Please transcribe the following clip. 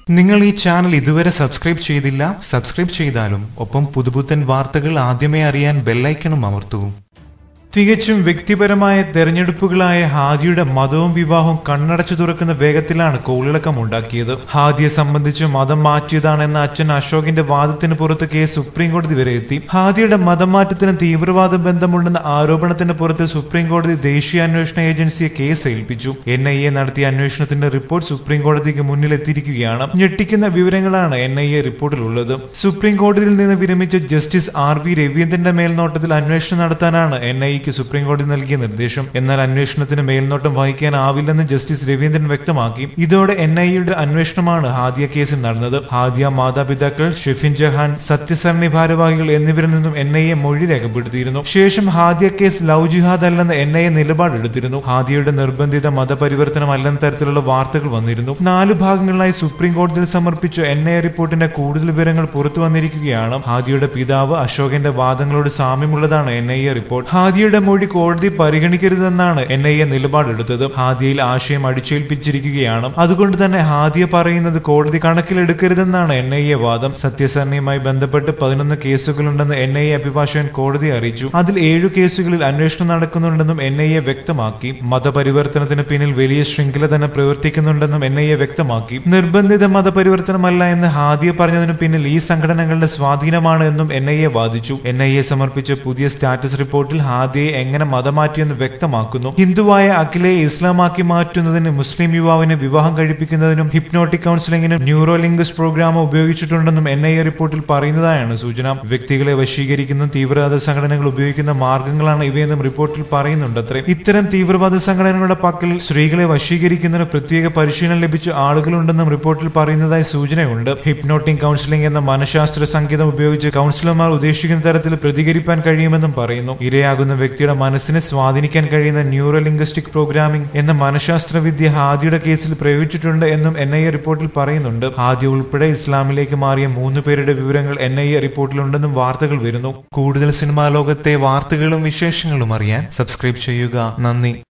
നിങ്ങൾ ഈ ചാനൽ ഇതുവരെ സബ്സ്ക്രൈബ് ചെയ്തില്ല സബ്സ്ക്രൈബ് ചെയ്താലും ഒപ്പം പുതുപുത്തൻ വാർത്തകൾ ആദ്യമേ അറിയാൻ ബെല്ലൈക്കണും അമർത്തൂ തികച്ചും വ്യക്തിപരമായ തെരഞ്ഞെടുപ്പുകളായ ഹാദിയുടെ മതവും വിവാഹവും കണ്ണടച്ചു തുറക്കുന്ന വേഗത്തിലാണ് കോളിളക്കം ഉണ്ടാക്കിയത് ഹാദിയെ സംബന്ധിച്ച് മതം മാറ്റിയതാണെന്ന അച്ഛൻ അശോകിന്റെ വാദത്തിന് പുറത്ത് കേസ് സുപ്രീം കോടതി വരെ എത്തി ഹാദിയുടെ മതം മാറ്റത്തിന് തീവ്രവാദ ബന്ധമുണ്ടെന്ന ആരോപണത്തിന് പുറത്ത് സുപ്രീം കോടതി ദേശീയ അന്വേഷണ ഏജൻസിയെ കേസ് ഏൽപ്പിച്ചു എൻ ഐ എ നടത്തിയ അന്വേഷണത്തിന്റെ റിപ്പോർട്ട് സുപ്രീം കോടതിക്ക് മുന്നിലെത്തിയിരിക്കുകയാണ് ഞെട്ടിക്കുന്ന വിവരങ്ങളാണ് എൻ ഐ എ റിപ്പോർട്ടിലുള്ളത് സുപ്രീം കോടതിയിൽ നിന്ന് വിരമിച്ച ജസ്റ്റിസ് ആർ വി രവീന്ദ്രന്റെ മേൽനോട്ടത്തിൽ അന്വേഷണം നടത്താനാണ് എൻ ഐ എക്ക് സുപ്രീം കോടതി നൽകിയ നിർദ്ദേശം എന്നാൽ അന്വേഷണത്തിന് മേൽനോട്ടം വഹിക്കാനാവില്ലെന്ന് ജസ്റ്റിസ് രവീന്ദ്രൻ വ്യക്തമാക്കി ഇതോടെ എൻ ഐ എയുടെ അന്വേഷണമാണ് ഹാദിയ കേസിൽ നടന്നത് ഹാദിയ മാതാപിതാക്കൾ ഷെഫിൻ ജഹാൻ സത്യസരണി ഭാരവാഹികൾ എന്നിവരിൽ നിന്നും എൻ ഐ എ മൊഴി രേഖപ്പെടുത്തിയിരുന്നു ശേഷം ഹാദിയ കേസ് ലവ് ജിഹാദ് അല്ലെന്ന് എൻ ഐ എ നിലപാടെടുത്തിരുന്നു ഹാദിയയുടെ നിർബന്ധിത മതപരിവർത്തനം അല്ലെന്ന തരത്തിലുള്ള വാർത്തകൾ വന്നിരുന്നു നാല് ഭാഗങ്ങളിലായി സുപ്രീം കോടതിയിൽ സമർപ്പിച്ച എൻ ഐ എ റിപ്പോർട്ടിന്റെ കൂടുതൽ വിവരങ്ങൾ പുറത്തു വന്നിരിക്കുകയാണ് ഹാദിയുടെ പിതാവ് അശോകന്റെ വാദങ്ങളോട് സാമ്യമുള്ളതാണ് എൻ ഐ എ റിപ്പോർട്ട് ഹാദിയുടെ മൊഴി കോടതി പരിഗണിക്കരുതെന്നാണ് എൻ ഐ എ നിലപാടെടുത്തത് ഹാദിയയിൽ ആശയം അടിച്ചേൽപ്പിച്ചിരിക്കുകയാണ് അതുകൊണ്ട് തന്നെ ഹാദിയ പറയുന്നത് കോടതി കണക്കിലെടുക്കരുതെന്നാണ് എൻ ഐ എ വാദം സത്യസരണയുമായി ബന്ധപ്പെട്ട് പതിനൊന്ന് കേസുകളുണ്ടെന്ന് എൻ ഐ എ അഭിഭാഷകൻ കോടതി അറിയിച്ചു അതിൽ ഏഴു കേസുകളിൽ അന്വേഷണം നടക്കുന്നുണ്ടെന്നും എൻ ഐ എ വ്യക്തമാക്കി മതപരിവർത്തനത്തിന് പിന്നിൽ വലിയ ശൃംഖല തന്നെ പ്രവർത്തിക്കുന്നുണ്ടെന്നും എൻ ഐ എ വ്യക്തമാക്കി നിർബന്ധിത മതപരിവർത്തനമല്ല എന്ന് ഹാദിയ പറഞ്ഞതിനു പിന്നിൽ ഈ സംഘടനകളുടെ സ്വാധീനമാണ് എന്നും എൻ ഐ എ വാദിച്ചു എൻ ഐ എ സമർപ്പിച്ച പുതിയ സ്റ്റാറ്റസ് റിപ്പോർട്ടിൽ ഹാദിയെ എങ്ങനെ മതമാറ്റിയെന്ന് വ്യക്തമാക്കുന്നു ഹിന്ദുവായ അഖിലയെ ഇസ്ലാമാക്കി മാറ്റുന്നതിന് മുസ്ലിം യുവാവിന് വിവാഹം കഴിപ്പിക്കുന്നതിനും ഹിപ്നോട്ടിക് കൗൺസിലിംഗിനും ന്യൂറോ ലിംഗ്വിസ്റ്റ് പ്രോഗ്രാം ഉപയോഗിച്ചിട്ടുണ്ടെന്നും എൻ ഐ എ റിപ്പോർട്ടിൽ പറയുന്നതായാണ് സൂചന വ്യക്തികളെ വശീകരിക്കുന്ന തീവ്രവാദ സംഘടനകൾ ഉപയോഗിക്കുന്ന മാർഗങ്ങളാണ് ഇവയെന്നും റിപ്പോർട്ടിൽ പറയുന്നുണ്ടത്രേ ഇത്തരം തീവ്രവാദ സംഘടനകളുടെ പക്കൽ സ്ത്രീകളെ വശീകരിക്കുന്നതിന് പ്രത്യേക പരിശീലനം ലഭിച്ച ആളുകളുണ്ടെന്നും റിപ്പോർട്ടിൽ പറയുന്നതായി സൂചനയുണ്ട് ഹിപ്നോട്ടിക് കൗൺസിലിംഗ് എന്ന മനഃശാസ്ത്ര സംഗീതം ഉപയോഗിച്ച് കൗൺസിലർമാർ ഉദ്ദേശിക്കുന്ന തരത്തിൽ പ്രതികരിക്കാൻ കഴിയുമെന്നും പറയുന്നു ഇരയാകുന്ന വ്യക്തിയുടെ മനസ്സിനെ സ്വാധീനിക്കാൻ കഴിയുന്ന ന്യൂറോ ലിംഗ്വിസ്റ്റിക് പ്രോഗ്രാമിംഗ് എന്ന മനഃശാസ്ത്ര വിദ്യ ഹാദിയുടെ കേസിൽ പ്രയോഗിച്ചിട്ടുണ്ട് എന്നും എൻ ഐ എ റിപ്പോർട്ടിൽ പറയുന്നുണ്ട് ഹാദി ഉൾപ്പെടെ ഇസ്ലാമിലേക്ക് മാറിയ മൂന്ന് പേരുടെ വിവരങ്ങൾ എൻ ഐ എ റിപ്പോർട്ടിലുണ്ടെന്നും വാർത്തകൾ വരുന്നു കൂടുതൽ സിനിമാ ലോകത്തെ വാർത്തകളും വിശേഷങ്ങളും അറിയാൻ സബ്സ്ക്രൈബ് ചെയ്യുക നന്ദി